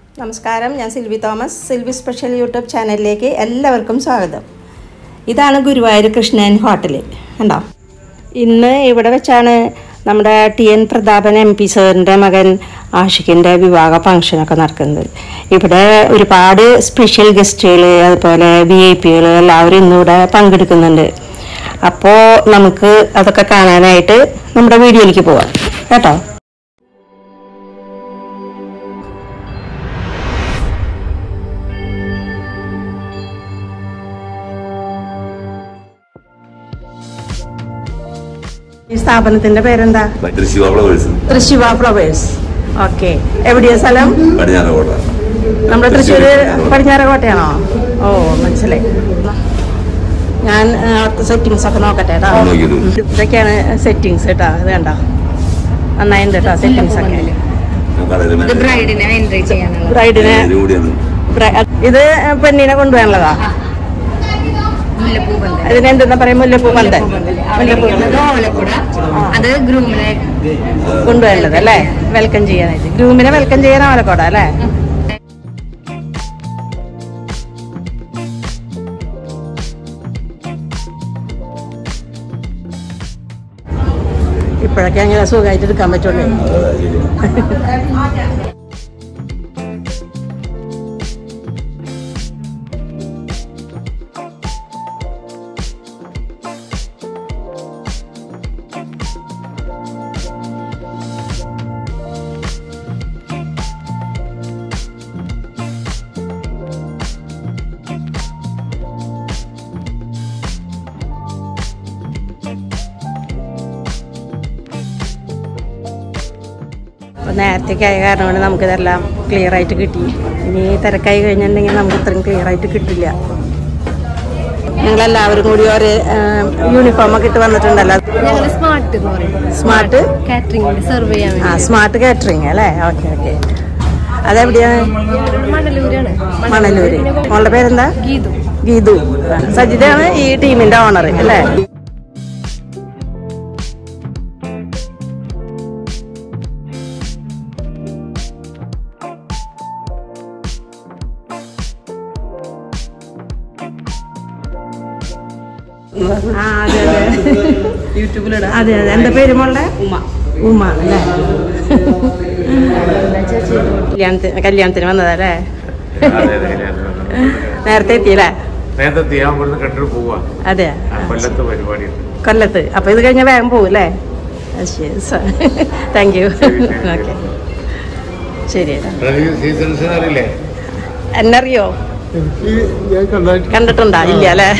നമസ്കാരം ഞാൻ Silvy Thomas Silvy special YouTube ചാനലിലേക്ക് എല്ലാവർക്കും സ്വാഗതം ഇതാണ് ഗുരുവായൂർ കൃഷ്ണൻ ഹോട്ടൽ കണ്ടോ ഇന്ന് ഇവിടെ വെച്ചാണ് നമ്മുടെ T N Prathapan M P സാറിൻ്റെ മകൻ ആഷിഖിൻ്റെ വിവാഹ ഫംഗ്ഷനൊക്കെ നടക്കുന്നത് ഇവിടെ ഒരുപാട് സ്പെഷ്യൽ ഗസ്റ്റുകൾ അതുപോലെ വി ഐ പികൾ എല്ലാവരും ഇന്നിവിടെ പങ്കെടുക്കുന്നുണ്ട് അപ്പോൾ നമുക്ക് അതൊക്കെ കാണാനായിട്ട് നമ്മുടെ വീഡിയോയിലേക്ക് പോവാം കേട്ടോ ഈ സ്ഥാപനത്തിന്റെ പേരെന്താ ശിവ ഫ്ലവേഴ്സ് തൃശിവ ഫ്ലവേഴ്സ് ഓക്കെ എവിടെയാ സ്ഥലം പടിഞ്ഞാറോട്ട നമ്മുടെ തൃശ്ശൂര് പടിഞ്ഞാറകോട്ടയാണോ ഓ മനസ്സിലായി ഞാൻ ആ, അവിടുത്തെ സെറ്റിങ്സ് ഒക്കെ നോക്കട്ടെ കേട്ടോ ആ, നോക്കിക്കോ. ഇതൊക്കെയാണ് സെറ്റിങ്സ് കേട്ടോ ഇത് കണ്ടോ നന്നായിട്ടുണ്ട് കേട്ടോ സെറ്റിങ്സ് ഒക്കെ ഇത് ബ്രൈഡിനെ എൻട്രി ചെയ്യാനുള്ള ബ്രൈഡിനെ കൂടിയാണ് ബ്രൈ- ഇത് പെണ്ണിനെ കൊണ്ടുപോകാനുള്ളതാ മുല്ലപ്പൂ പന്തൽ ഇതിന് എന്തെന്നാ പറയാ മുല്ലപ്പൂ പന്തൽ അവിടെ ഇരിക്കുന്നത് ഓലക്കുട അത് ഗ്രൂമിനെ കൊണ്ടുപോകേണ്ടത് അല്ലേ വെൽക്കം ചെയ്യാനായിട്ട് ഗ്രൂമിനെ വെൽക്കം ചെയ്യാൻ ആലക്കോട അല്ലേ ഇപ്പോഴൊക്കെ അങ്ങനെ സുഖമായിട്ട് എടുക്കാൻ പറ്റുള്ളൂ അപ്പോൾ നേരത്തേക്ക് ആയ കാരണം കൊണ്ട് നമുക്കിതെല്ലാം ക്ലിയർ ആയിട്ട് കിട്ടി ഇനി തിരക്കായി കഴിഞ്ഞിട്ടുണ്ടെങ്കിൽ നമുക്ക് ഇത്രയും ക്ലിയർ ആയിട്ട് കിട്ടില്ല ഞങ്ങളെല്ലാവരും കൂടി ഒരു യൂണിഫോം ഒക്കെ ഇട്ട് വന്നിട്ടുണ്ടല്ലോ ഞങ്ങൾ സ്മാർട്ട് എന്ന് പറയും സ്മാർട്ട് കാറ്ററിംഗിന്റെ സെർവ് ചെയ്യാൻ ആ വേണ്ടി സ്മാർട്ട് കാറ്ററിംഗ് അല്ലേ ഓക്കെ ഓക്കെ അതെവിടെയാണ് മണലൂരാണ് മണലൂര് മോളുടെ പേരെന്താ ഗീതു ഗീതു സജിതയാണ് ഈ ടീമിന്റെ ഓണർ അല്ലേ ആ, അതെ, അതെ. അതെ അതെ എന്താ പേര് മോളുടെ ഉമ ഉമ അല്ലേ കല്യാണത്തിന് കല്യാണത്തിന് വന്നതല്ലേ നേരത്തെ എത്തിയല്ലേ നേരത്തെ ചെയ്യാൻ ഇവിടുന്ന് കണ്ടിട്ട് പോവാ അതെ ആ കൊല്ലത്ത് പരിപാടിയുണ്ട് കൊല്ലത്ത് അപ്പൊ ഇത് കഴിഞ്ഞാൽ വേഗം പോകും അല്ലേ താങ്ക് യു ഓക്കെ ശരി ഏട്ടാ. സീസൺസിന് അറിയില്ലേ എന്നറിയോ കണ്ടിട്ടുണ്ടാ ഇല്ല അല്ലേ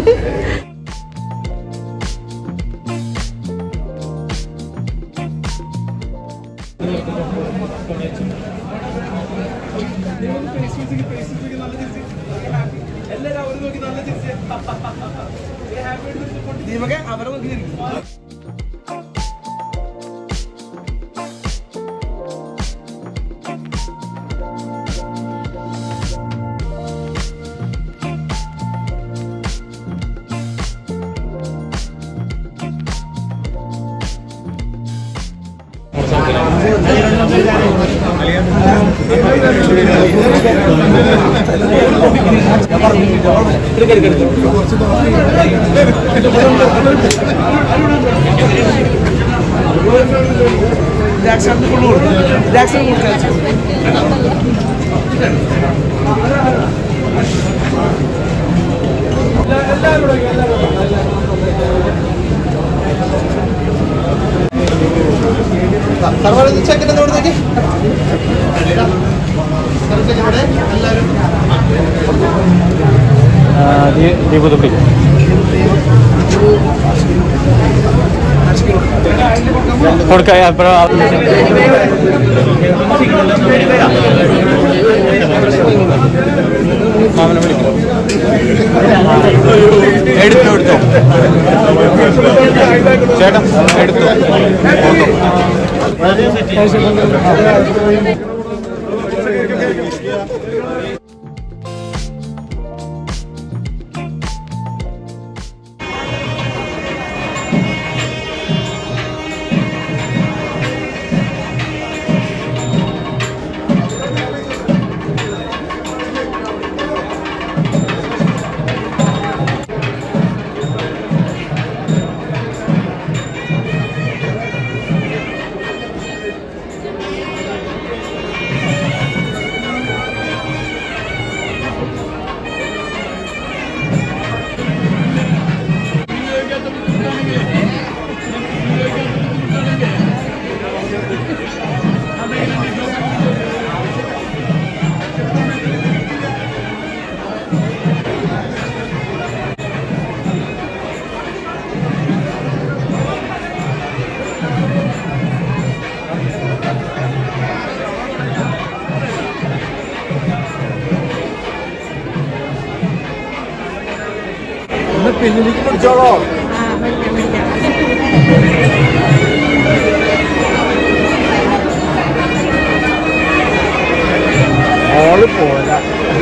ദീപതുമ്പി കൊടുക്ക എടുത്തോ എടുത്തോ ചേട്ടാ എടുത്തോ പിന്നിലേക്ക് പിടിച്ചോളോ ഓള് പോല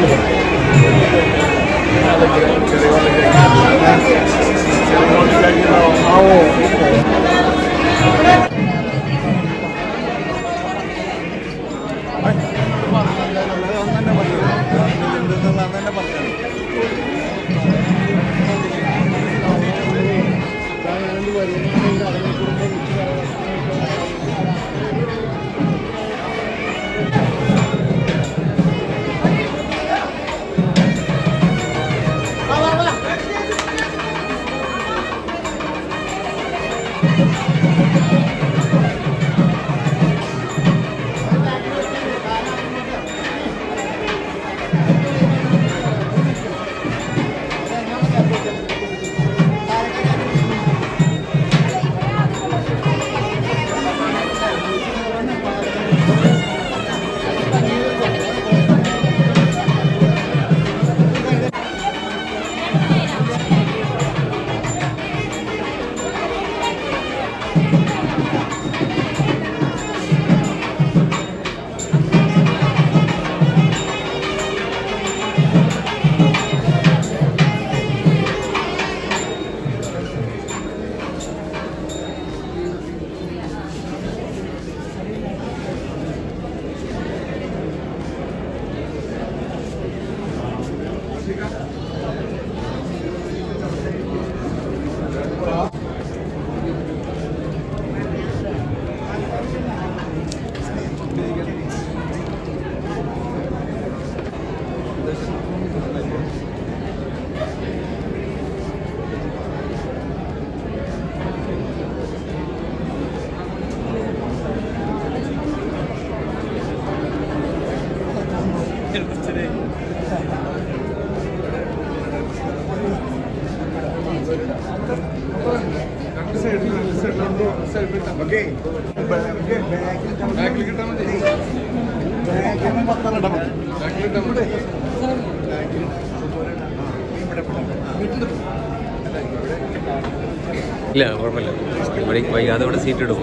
ഇല്ല കുഴപ്പമില്ല ഇവിടെ വൈകാതെ ഇവിടെ സീറ്റ് ഇടും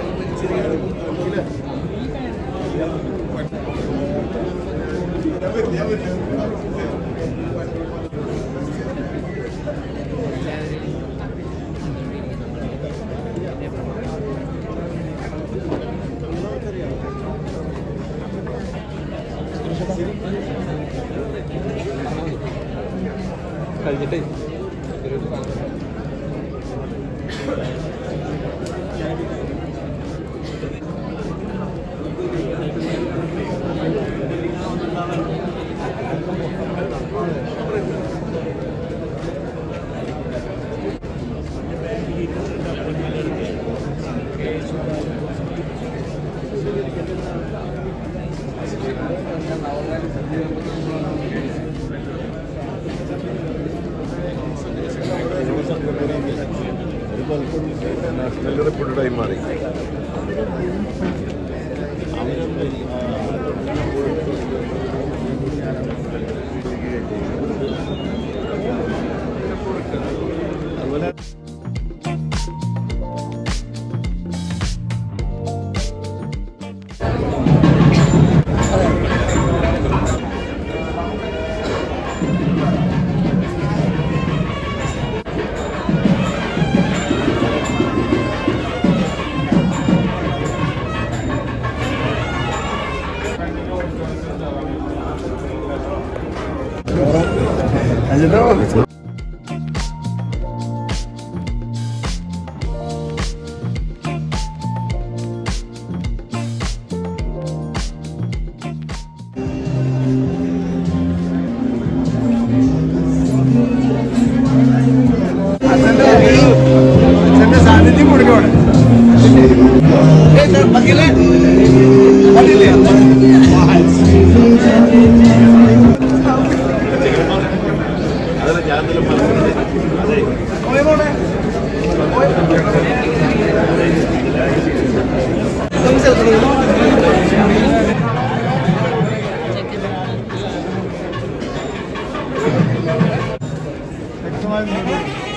കഴിഞ്ഞിട്ടേ നാഷണൽ റിപ്പോർട്ടഡായി മാറി അതുപോലെ സാന്നിധ്യം കൊടുക്കുവാണ് അതല്ല ഞാൻ ഇന്നലെ പറഞ്ഞത് അതെ വ്യക്തമായി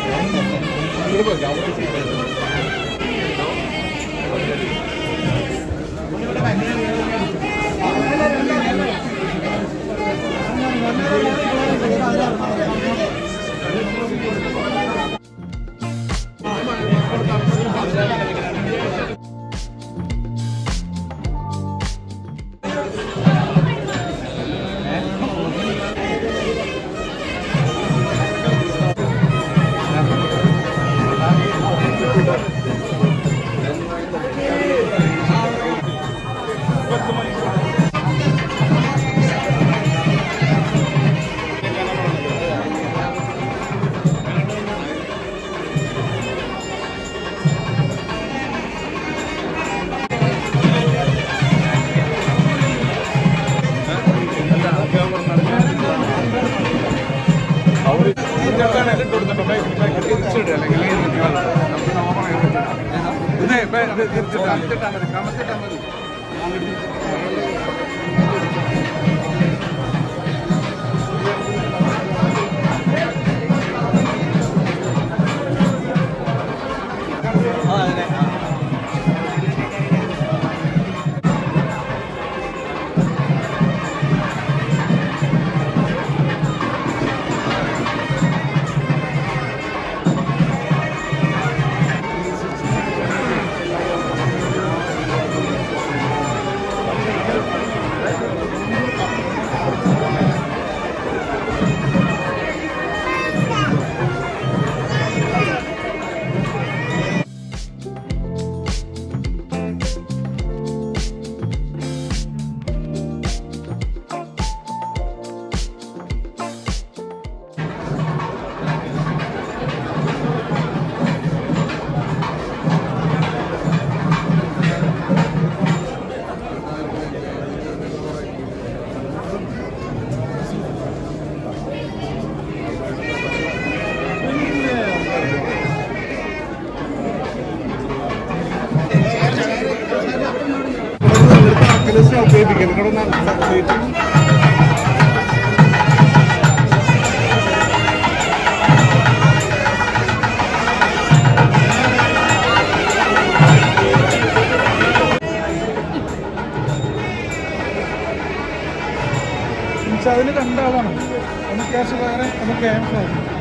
അതിൽ രണ്ടാളാണ് ഒന്ന് ക്യാഷ് വേറെ ഒന്ന് ക്യാമ്പ്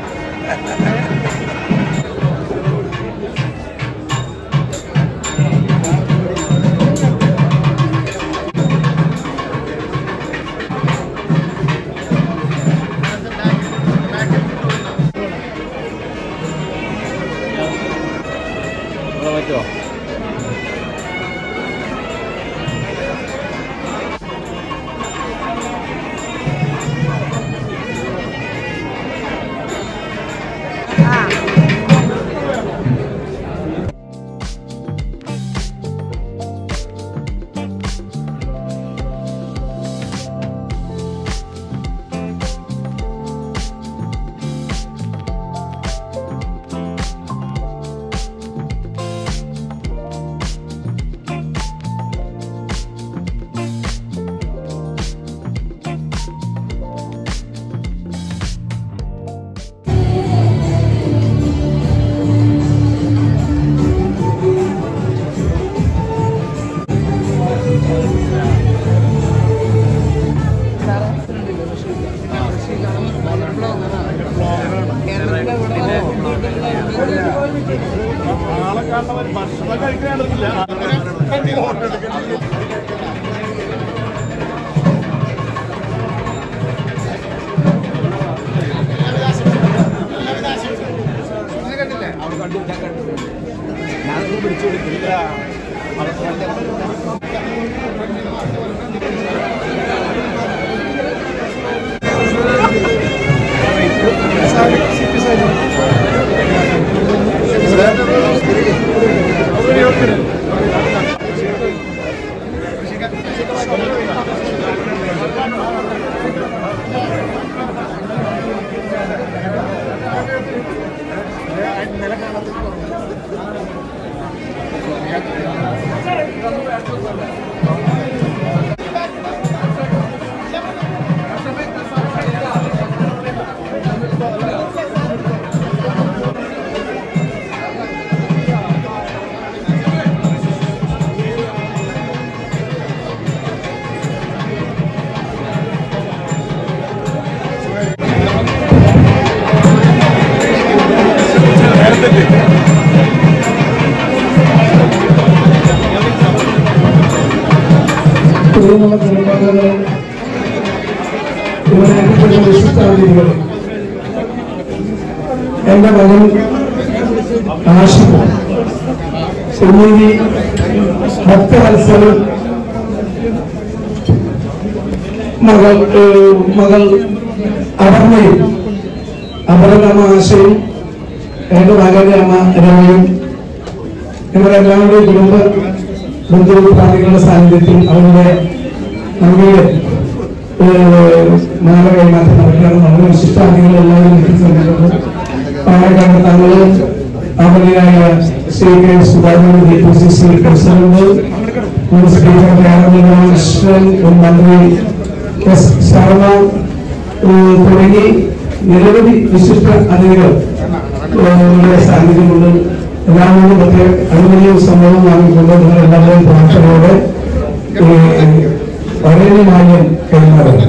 പറ്റുമോ ആളെ കാണുന്നവർ ഭക്ഷണം കഴിക്കാണ്ടില്ല ഇവിടെ എത്തിപ്പെട്ട വിശിഷ്ടാതിഥികൾ എന്റെ മകൻ ആഷിഖ് സുനീതി ഭക്തവത്സരം മകൾ ഏഹ്, മകൾ അപർണയും അപർണമ്മ ആശയും എന്റെ മകന്റെ അമ്മ രമയും ഇവരെല്ലാവരുടെയും കുടുംബ ബന്ധുപ്രാണികളുടെ സാന്നിധ്യത്തിൽ അവരുടെ നമ്മുടെ മാല കൈമാറ്റം നടക്കുകയാണ് നമ്മുടെ വിശിഷ്ടാദികൾ എല്ലാവരും എത്തിച്ചേർന്നിട്ടുണ്ട് പാലക്കാട് തങ്ങളും അവധിയായ Shri K Sudhakaran D P C C president മുൻ സ്പീക്കർ രാമകൃഷ്ണൻ മുൻ മന്ത്രി എസ് ശർമ്മ ഏഹ് തുടങ്ങി നിരവധി വിശിഷ്ട അതിഥികൾ ഏഹ് സാന്നിധ്യമുണ്ട് എല്ലാവരും പ്രത്യേക അനുമതിയും സമ്മതവും വാങ്ങിക്കൊണ്ട് നിങ്ങൾ എല്ലാവരെയും പ്രാർത്ഥനയോടെ ഏഹ് വരേണ്യമായും കൈമാറുന്നത്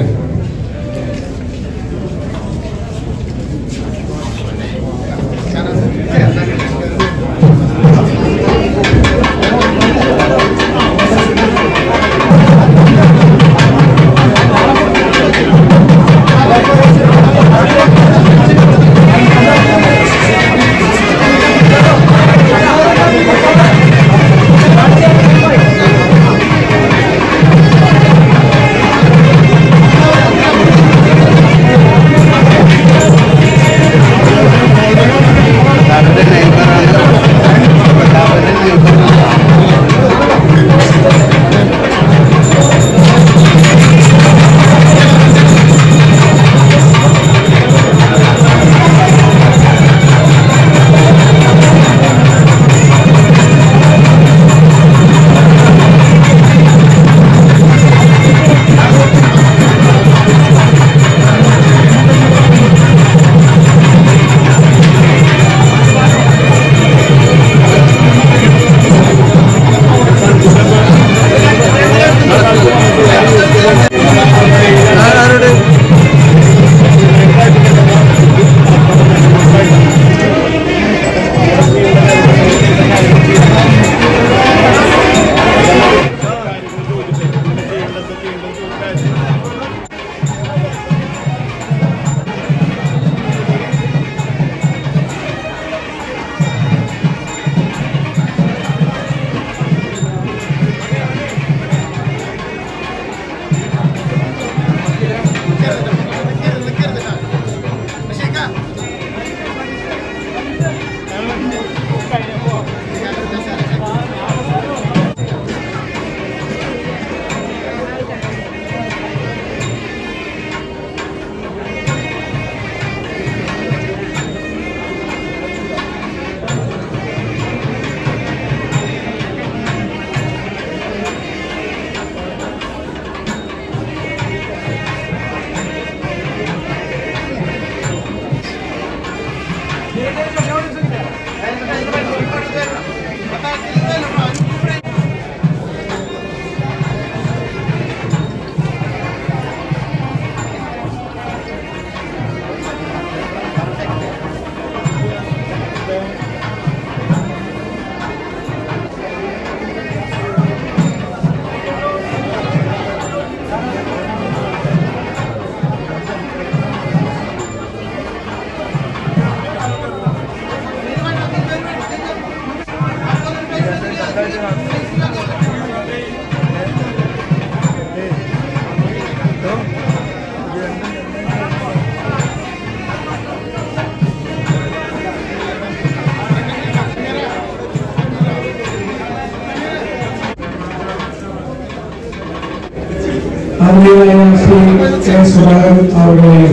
ആദ്യമായ ശ്രീ കെ സുധാകരൻ അവരുടെയും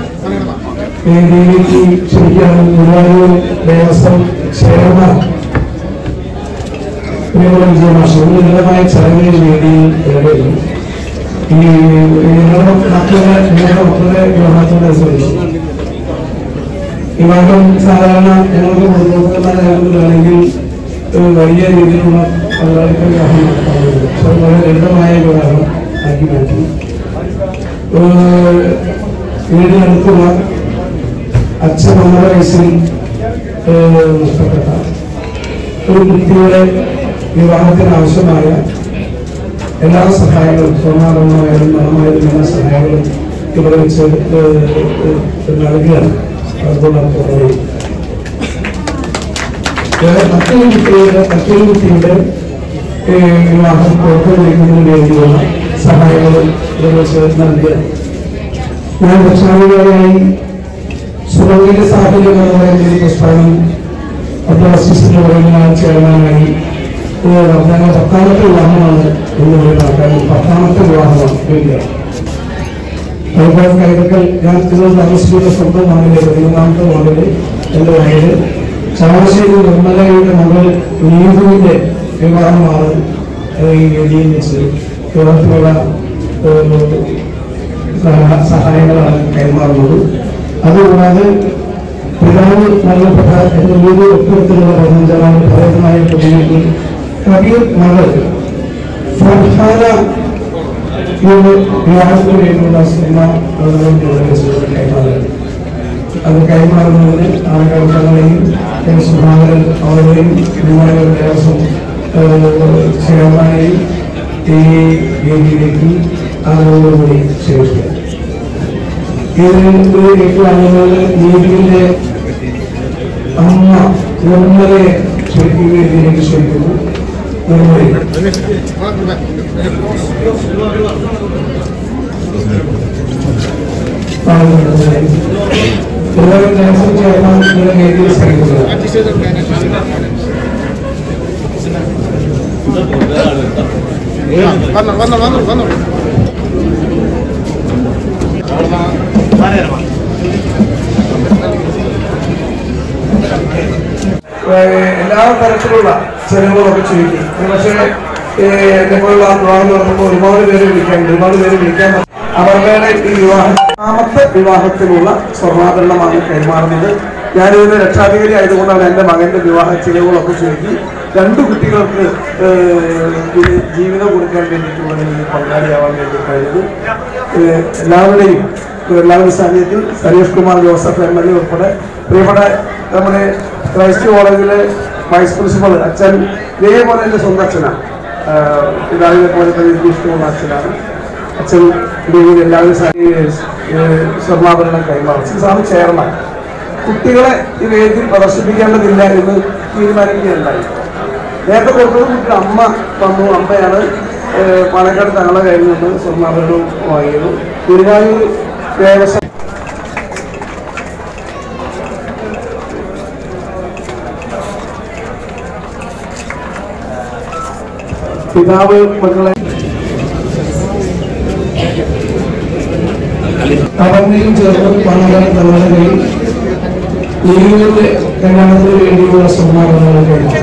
വേദിയിലേക്ക് ക്ഷണിക്കാനും ഗുരുവായൂർ ദേവസ്വം ചെയർമാൻ പ്രിയമുള്ള വിജയമാഷ ഒരു ലളിതമായ ചടങ്ങിന് വേദിയിൽ ഇടപെടുന്നു ഈ നിങ്ങളുടെ മക്കളുടെ നിങ്ങളുടെ മക്കളുടെ വിവാഹത്തോടെ ശ്രദ്ധിച്ചു വിവാഹം സാധാരണ ഞങ്ങൾക്ക് കുടുംബത്തിലുള്ള കാര്യങ്ങളാണെങ്കിൽ ഒരു വലിയ രീതിയിലുള്ള പങ്കാളിത്ത വിവാഹം നടത്താറുണ്ട് പക്ഷെ വളരെ ലളിതമായ വിവാഹം ആക്കി മാറ്റി ഏഹ് വീടിനടുത്തുള്ള അച്ഛൻ ഒന്നര വയസ്സിൽ ഏഹ് നഷ്ടപ്പെട്ട ഒരു കുട്ടിയുടെ വിവാഹത്തിന് ആവശ്യമായ എല്ലാ സഹായങ്ങളും സ്വർണ്ണാഭരണമായാലും പണമായാലും എല്ലാ സഹായങ്ങളും ഇവിടെ വെച്ച് ഏഹ്, ഏഹ്, നൽകുകയാണ് അതുകൊണ്ട് നമുക്ക് പറയും വേറെ മറ്റൊരു കുട്ടിയുടെ മറ്റൊരു കുട്ടിയുടെ ഏഹ്, വിവാഹം പുറത്തുവയ്ക്കുന്നതിന് വേണ്ടിയുള്ള സഹായങ്ങൾ ഇവിടെ വെച്ച് നൽകുക ഞാൻ രക്ഷാധികാരിയായി സുഖത്തിന്റെ സാഹചര്യങ്ങളുള്ള ഒരു പ്രസ്ഥാനം അബ്ദുസിന്റെ പറയുന്ന ചെയർമാനായി ഏഹ്, ഞങ്ങൾ പത്താമത്തെ വിവാഹമാണ് എന്ന് പറയുന്ന ആൾക്കാർ പത്താമത്തെ വിവാഹമാണ് വേണ്ടിയ അതുപോലെ കൈതക്കൽ ഞാൻ നിങ്ങൾ താമസിക്കുന്ന സ്വന്തം വാർഡിലെ പതിമൂന്നാമത്തെ വാർഡില് എന്റെ വാർഡില് ചാവശ്ശേരി നിർമ്മലയുടെ മകൾ നീതുവിന്റെ വിവാഹമാണ് ഏഹ്, ഈ വേദിയിൽ വെച്ച് വിവാഹത്തിനുള്ള ഏഹ്, സഹ- സഹായങ്ങളാണ് കൈമാറുന്നത് അതുകൂടാതെ പിതാവ് മരണപ്പെട്ട എന്റെ വീട് ഒപ്പിടത്തിലുള്ള പതിനഞ്ചാമത് ഭരതമായ കുഞ്ഞുങ്ങൾക്ക് കബീർ മകൾ ഫർഹാന ഇത് വിവാഹത്തിന് വേണ്ടിയുള്ള സിനിമ കൈമാറുന്നത് അത് കൈമാറുന്നതിന് ആളുകളെയും സുധാകരൻ അവരുടെയും വിമാനങ്ങളുടെ ദേവസ്വം ചെയർമാനെയും ഈ വേദിയിലേക്ക് ആളുകളോടുകൂടി ക്ഷണിക്കുക ഇതിന് ഏറ്റുവാങ്ങുന്നത് നീതിന്റെ അമ്മ നിർമ്മലയെ ക്ഷണിക്കുക വേദിയിലേക്ക് ക്ഷണിക്കുന്നു നിർമ്മല എല്ലാവരും ദേവസ്വം ചെയർമാൻ നിങ്ങളുടെ വേദിയിൽ ക്ഷണിക്കുക വന്നു വന്നു വന്നു വന്നു ഏഹ് എല്ലാ തരത്തിലുള്ള ചെലവുകളൊക്കെ ചുരുക്കി പക്ഷേ എന്നെ പോലുള്ള വിവാഹം നടത്തുമ്പോൾ ഒരുപാട് പേര് വിളിക്കാനുണ്ട് ഒരുപാട് പേര് വിളിക്കാൻ പറ്റും. അവരുടെ ഈ വിവാഹം രണ്ടാമത്തെ വിവാഹത്തിലുള്ള സ്വർണ്ണാഭരണമാണ് കൈമാറുന്നത് ഞാനിതിന് രക്ഷാധികാരി ആയതുകൊണ്ടാണ് എൻ്റെ മകന്റെ വിവാഹ ചിലവുകളൊക്കെ ചുരുക്കി രണ്ട് കുട്ടികൾക്ക് ഏഹ്, ഇത് ജീവിതം കൊടുക്കാൻ വേണ്ടിയിട്ടുള്ള ഈ പങ്കാളിയാവാൻ വേണ്ടി കഴിഞ്ഞത് ഏഹ്, എല്ലാവരുടെയും എല്ലാവരുടെ സാന്നിധ്യത്തിൽ Sareesh Kumar Joseph M L A ഉൾപ്പെടെ പ്രിയപ്പെട്ട നമ്മുടെ ക്രൈസ്റ്റ് കോളേജിലെ വൈസ് പ്രിൻസിപ്പൾ അച്ഛൻ ഇതേപോലെ എൻ്റെ സ്വന്തം അച്ഛനാണ് ആഹ് പിതാവിനെ പോലെ തന്നെ എനിക്ക് ഇഷ്ടമുള്ള അച്ഛനാണ് അച്ഛൻ കൂടി എല്ലാവരും സാ- ഈ, ഏഹ്, സ്വർണ്ണാഭരണം കൈമാറും സാറ് ചെയർമാൻ കുട്ടികളെ ഈ വേദിയിൽ പ്രദർശിപ്പിക്കേണ്ടതില്ല എന്ന് തീരുമാനിക്കുകയുണ്ടായി നേരത്തെ കൊടുത്തത് കുട്ടിയുടെ അമ്മ വന്നു അമ്മയാണ് ഏഹ്, പാലക്കാട് തങ്ങളെ കയ്യിൽ നിന്ന് സ്വർണ്ണാഭരണവും വാങ്ങിയത് തിരുനായൂർ ദേവസ്വം പിതാവ് മക്കളെ അവന്റെയും ചേർന്ന് പണകാല തലമുറകളിൽ നീങ്ങളുടെ കല്യാണത്തിന് വേണ്ടിയുള്ള സമ്മാനങ്ങളൊക്കെ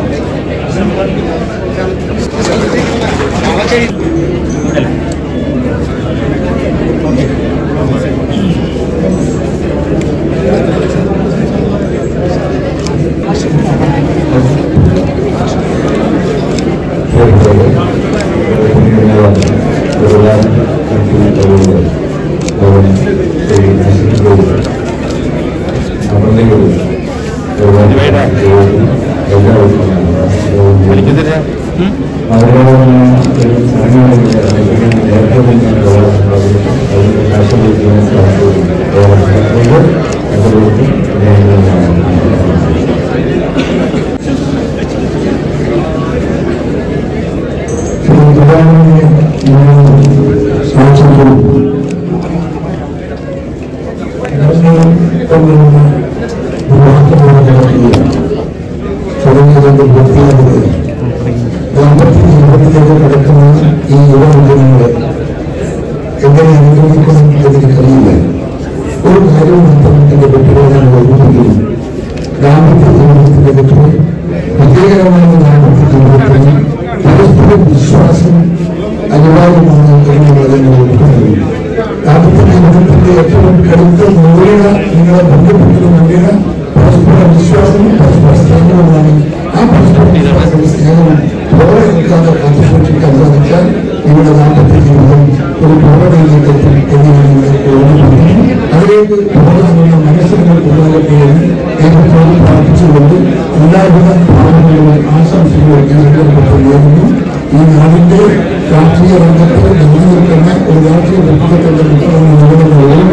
തുടങ്ങിയതിന്റെ വൃത്തിയാകുക ദാമ്പത്യ ജീവിതത്തിലേക്ക് കടക്കുന്ന ഈ യുവജനങ്ങളെ എങ്ങനെ അനുഭവിക്കണം എനിക്കറിയില്ല ഒരു കാര്യം മാത്രം എന്റെ കുട്ടികളെ ഞാൻ ഓർമ്മിപ്പിക്കുന്നു ദാമ്പത്യ ജീവിതത്തിന്റെ കുട്ടികൾ വിജയകരമായ ദാമ്പത്യ ജീവിതത്തിന് പരസ്പര വിശ്വാസം അനിവാര്യമാണ് എന്നുള്ളത് ഞാൻ ഓർമ്മിക്കുന്നു ദാമ്പത്യ ജീവിതത്തിന്റെ ഏറ്റവും കടുത്ത മൂലിക നിങ്ങളെ ബന്ധപ്പെടുന്ന മൂലിക പരസ്പര വിശ്വാസവും പരസ്പര സ്നേഹവുമാണ് ആ പരസ്പര വിശ്വാസവും സ്നേഹവും പോലെ നിൽക്കാതെ കാത്തുസൂക്ഷിക്കാൻ സാധിച്ചാൽ നിങ്ങളുടെ ദാമ്പത്യ ജീവിതം ഒരു പൂർണ്ണതയിലേക്ക് എത്തും എന്ന് ഞാൻ നിങ്ങൾക്ക് ഓർമ്മിപ്പിക്കുന്നു അതിലേക്ക് പോകാനുള്ള മനസ്സിനെ ഉണ്ടാകട്ടെയെന്ന് ഞങ്ങൾ തോന്നി പ്രാർത്ഥിച്ചുകൊണ്ട് എല്ലാവിധ ഭാവങ്ങളും ആശംസകളും ഞാൻ ഇതിനെക്കുറിച്ച് നേരുന്നു ഈ നാടിന്റെ രാഷ്ട്രീയ രംഗത്ത് നിലനിൽക്കുന്ന ഒരു രാഷ്ട്രീയ പ്രവർത്തനത്തിന്റെ പുസ്തകം നിലനിൽക്കുന്ന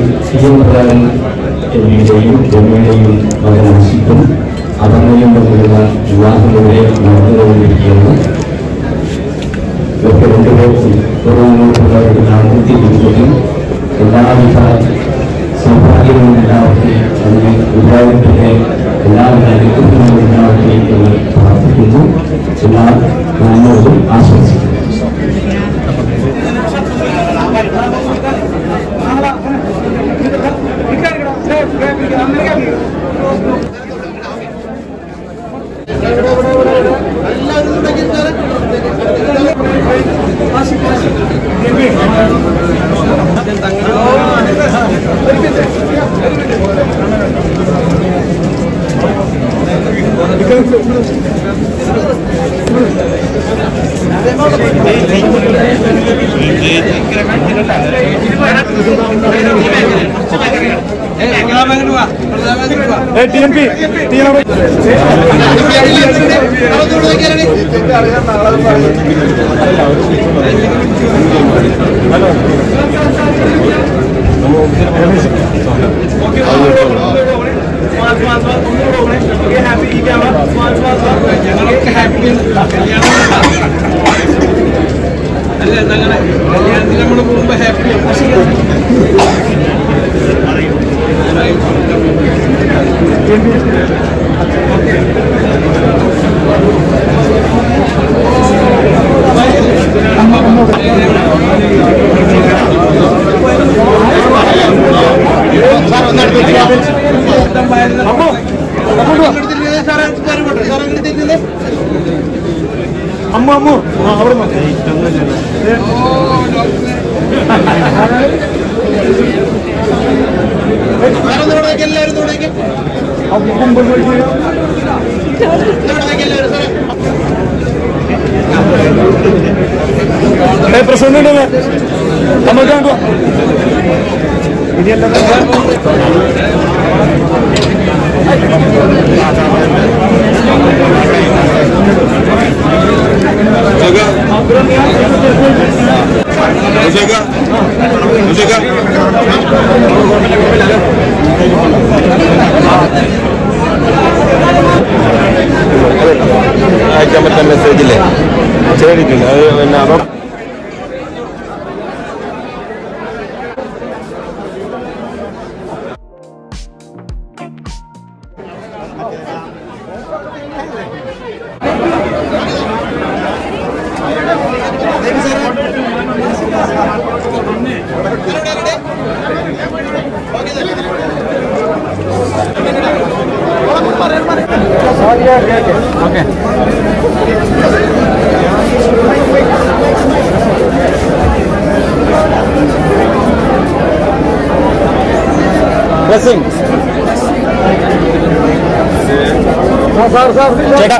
ടി എം പ്രധാനൻ എമ്മിയുടെയും രമ്യയുടെയും മകൻ ആശിക്കും അപർണയും തമ്മിലുള്ള വിവാഹം ഇവിടെ നടന്നുകൊണ്ടിരിക്കുകയാണ് ഇവർക്ക് രണ്ടുപേർക്കും പൂർവ്വങ്ങളോടുള്ള ഒരു ദാമ്പത്യ ജീവിതത്തിൽ എല്ലാവിധ സൗഭാഗ്യങ്ങളും ഉണ്ടാവട്ടെ അതിന് ഗുരുവായൂരിന്റെ എല്ലാവിധ അനുഗ്രഹങ്ങളും ഉണ്ടാവട്ടെ എന്ന് പ്രാർത്ഥിക്കുന്നു എല്ലാ നന്മകളും ആശംസിക്കുന്നു അമ്മ അമ്മ ആ അവിടെ പ്രസിഡന്റ് നമുക്ക് കണ്ടോ ഇനിയല്ല അയക്കാൻ പറ്റുന്ന മെസ്സേജില്ലേ ചെയ്തിട്ടുണ്ട് അത് പിന്നെ അപ്പം ചേട്ടാ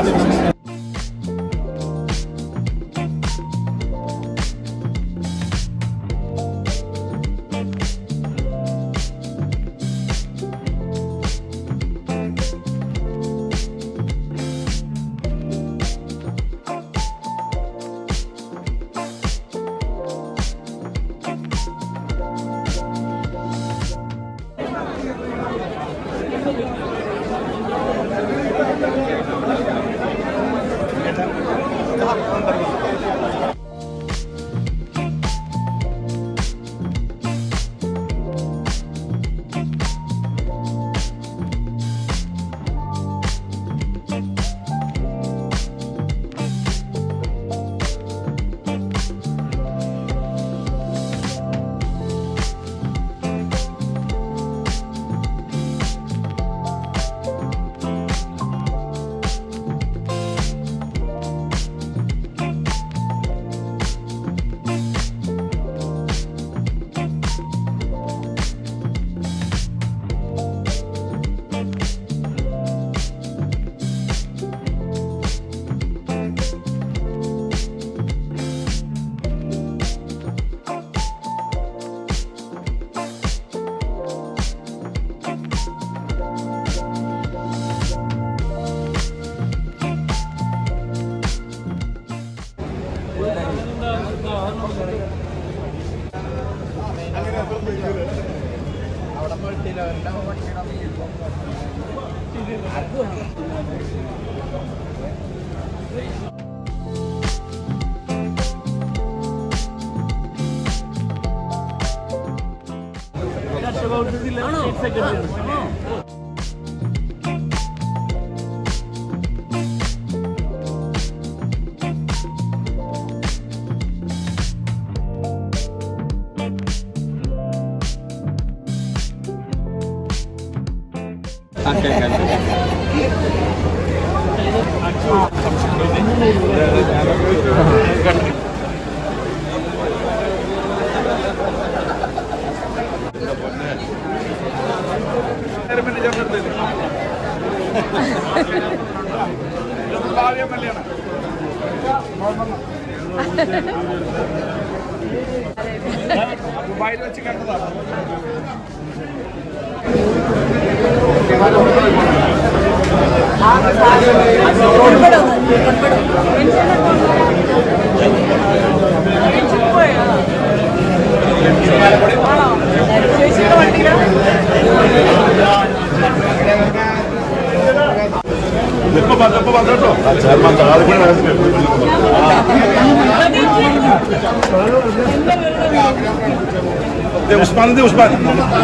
ഉസ്മാൻ ഉസ്മാൻ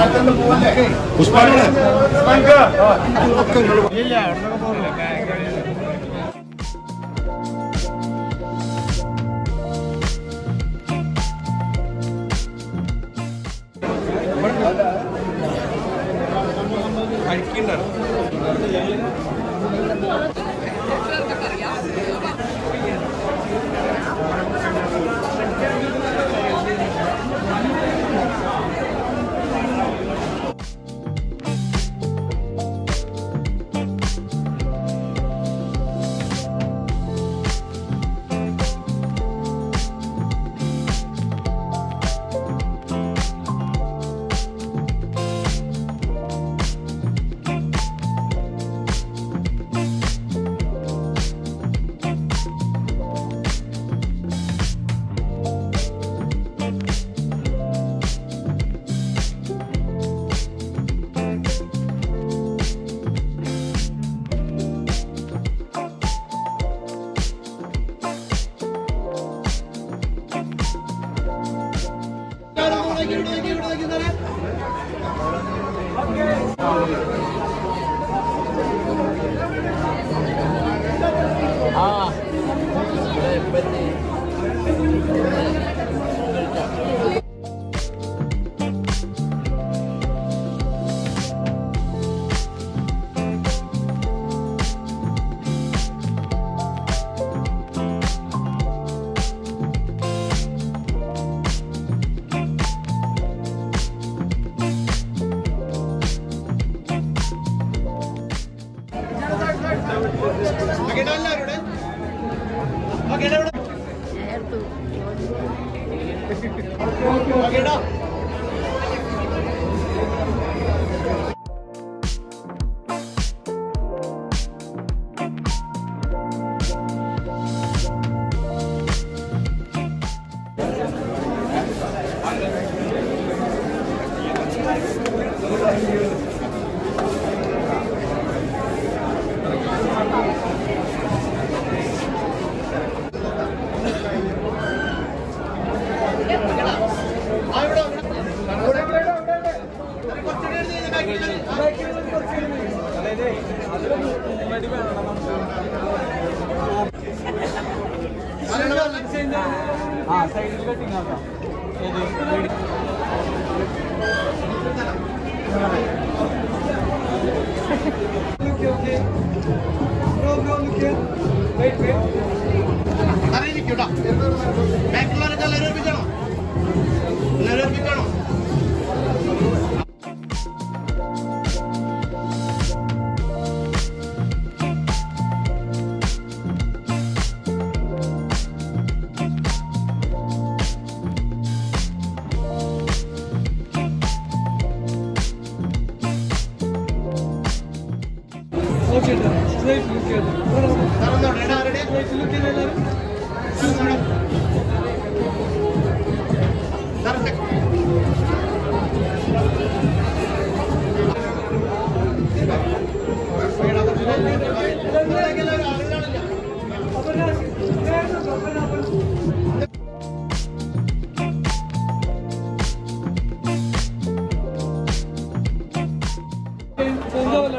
ഉസ്മാൻ Sir,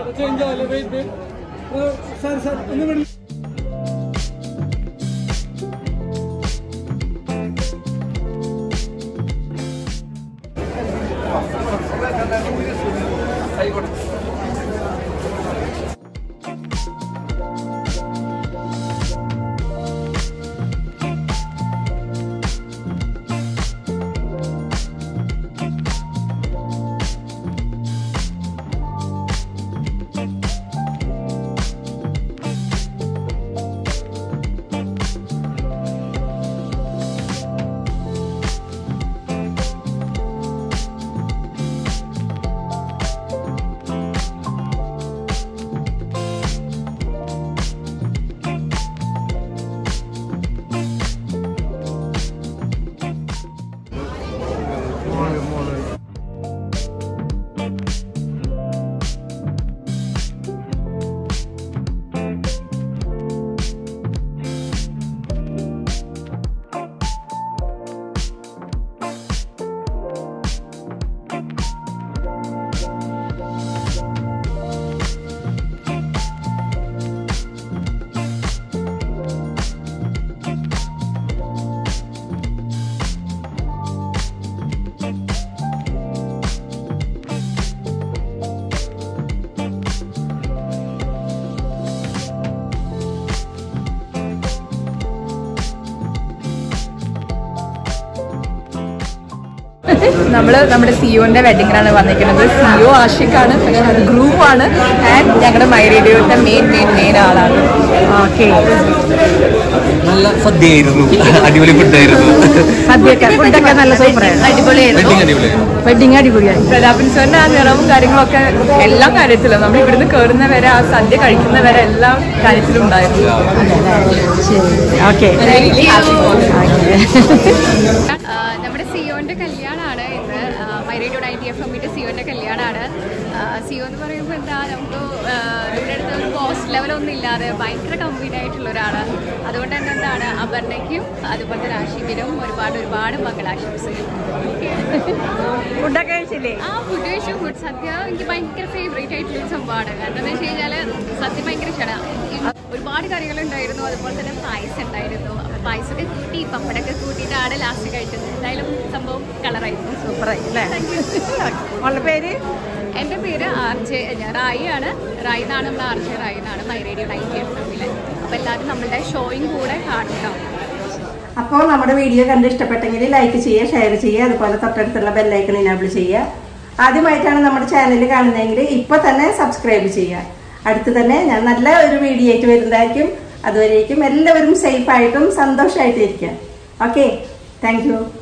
നമ്മള് നമ്മുടെ സിഒന്റെ വെഡിങ്ങിനാണ് വന്നിരിക്കുന്നത് സിഒ ആഷിഖാണ് പക്ഷെ അത് ഗ്രൂപ്പ് ആണ് ആൻഡ് ഞങ്ങളുടെ മൈ റേഡിയോയുടെ മെയിൻ മെയിൻ മെയിൻ ആളാണ് ഓക്കെ നല്ല സദ്യയായിരുന്നു അടിപൊളി ഫുഡായിരുന്നു സദ്യയൊക്കെ ഫുഡൊക്കെ നല്ല സൂപ്പറായിരുന്നു അടിപൊളിയായിരുന്നു വെഡിങ് അടിപൊളിയായിരുന്നു വെഡിങ് അടിപൊളിയായി പ്രതാപൻ സാറിന്റെ ആ നിറവും കാര്യങ്ങളൊക്കെ എല്ലാ കാര്യത്തിലും നമ്മൾ ഇവിടുന്ന് കയറുന്ന വരെ ആ സദ്യ കഴിക്കുന്ന വരെ എല്ലാ കാര്യത്തിലും ഉണ്ടായിരുന്നു ഓക്കെ ആ, നമ്മുടെ സിയോന്റെ കല്യാണമാണ് ഇന്ന് മൈറേഡിയോ നയൻറ്റി എഫ് എമ്മിന്റെ സിയോന്റെ കല്യാണമാണ് സിയോ എന്ന് പറയുമ്പോൾ എന്താ നമുക്ക് ആ, നമ്മുടെ അടുത്ത് ഒരു കോസ്റ്റ് ലെവലൊന്നും ഇല്ലാതെ ഭയങ്കര കമ്പീൻ ആയിട്ടുള്ള ഒരാളാണ് അതുകൊണ്ട് തന്നെ എന്താണ് അപർണയ്ക്കും അതുപോലെ തന്നെ ആഷിഖിനും ഒരുപാട് ഒരുപാട് മംഗളാശംസകൾ ഫുഡൊക്കെ കഴിച്ചില്ലേ ആ ഫുഡ് കഴിച്ചു ഫുഡ് സദ്യ എനിക്ക് ഭയങ്കര ഫേവറേറ്റ് ആയിട്ടുള്ള ഒരു സംഭവമാണ് കാരണം എന്താ വെച്ച് കഴിഞ്ഞാൽ സദ്യ ഭയങ്കര ഇഷ്ടമാണ് ഒരുപാട് കറികളുണ്ടായിരുന്നു അതുപോലെ തന്നെ പായസം ഉണ്ടായിരുന്നു അപ്പോൾ പായസമൊക്കെ കൂട്ടി പപ്പടമൊക്കെ കൂട്ടിയിട്ടാണ് ലാസ്റ്റ് കഴിച്ചത് എന്തായാലും സംഭവം കളറായിരുന്നു സൂപ്പറായി അല്ലേ അവളുടെ പേര് എൻ്റെ പേര് ആർ ജെ ഞാൻ റായി ആണ് റായി എന്നാണ് നമ്മൾ ആർ ജെ റായി എന്നാണ് മൈ റേഡിയോ നയൻറ്റി എഫ് എമ്മിൽ അപ്പോൾ എല്ലാവരും നമ്മളുടെ ഷോയും കൂടെ കാണണം അപ്പോൾ നമ്മുടെ വീഡിയോ കണ്ട് ഇഷ്ടപ്പെട്ടെങ്കിൽ ലൈക്ക് ചെയ്യുക ഷെയർ ചെയ്യുക അതുപോലെ തൊട്ടടുത്തുള്ള ബെല്ലൈക്കൺ ഇനാബിൾ ചെയ്യുക ആദ്യമായിട്ടാണ് നമ്മുടെ ചാനൽ കാണുന്നതെങ്കിൽ ഇപ്പോൾ തന്നെ സബ്സ്ക്രൈബ് ചെയ്യുക അടുത്ത് തന്നെ ഞാൻ നല്ല ഒരു വീഡിയോ ആയിട്ട് വരുന്നതായിരിക്കും അതുവരേക്കും എല്ലാവരും സേഫായിട്ടും സന്തോഷമായിട്ടും ഇരിക്കുക ഓക്കെ താങ്ക് യു